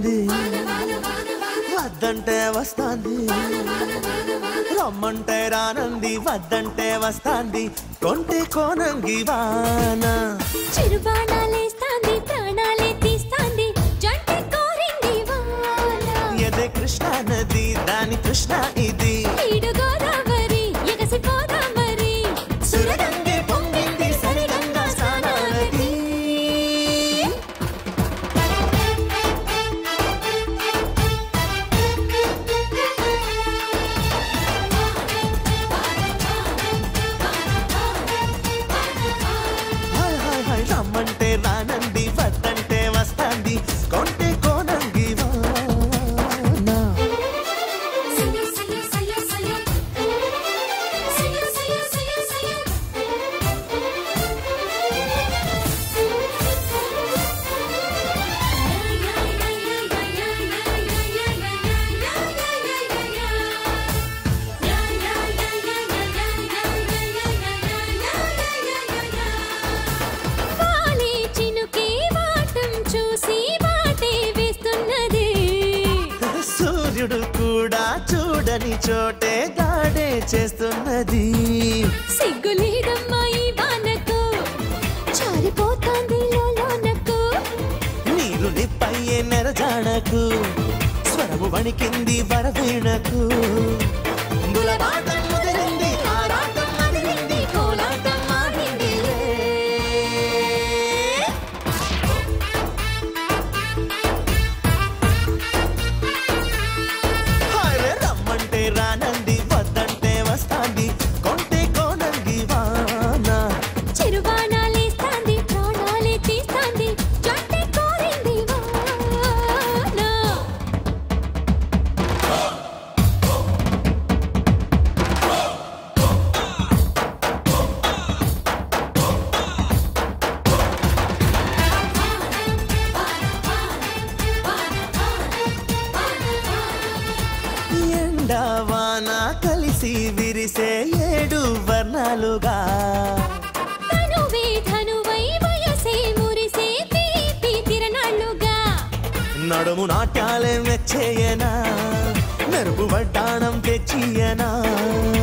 రానంది వద్దంటే వస్తాంది రమ్మంటే రానంది వద్దంటే వస్తాంది కొంటే కోనంగి వాన చిరుబాణాలేస్తాంది ప్రాణాలే తీస్తాంది జంట కోరింది వాన ఎదే కృష్ణ నది దాని కృష్ణ ఇది ఈడు గోదావరి ఎగసిపోదా మరి సురగంగే పొంగింది సరిగంగా స్నానాలకి హాయ్ హాయ్ హాయ్ రమ్మంటే రానంది వద్దంటే వస్తాంది కొంటే కోనంగి వాన సయ్య సయ్య సయ్య సయ్య సయ్య సయ్య సయ్య సయ్య వాలే చినుకే వాటం చూసి వాటే వేస్తున్నది సూర్యుడు కూడా చూడని చోటే దాడే చేస్తున్నది సిగ్గులేదమ్మా ఈ వానకు చారిపోతాంది లోనకు నీరు నిప్పయ్యే నెరజాడకు స్వరము వణికింది వరవీణకు గులబాటం ముదిరింది ఆరాటం మదిరింది కోలాటం ఆడిందిలే. హాయ్ రమ్మంటే రానంది వద్దంటే వస్తాంది కొంటే కోనంగి వాన చిరుబాణాలేస్తాంది ప్రాణాలే తీస్తాంది జంట కోరింది వాన ఎండవాన కలిసి విరిసే ఏడు వర్ణాలుగా తనువే ధనువై వయసే మురిసే తీపి తిరణాళ్ళుగా నడుము నాట్యాలే మెచ్చేయనా మెరుపు వడ్డాణం తెచ్చియనా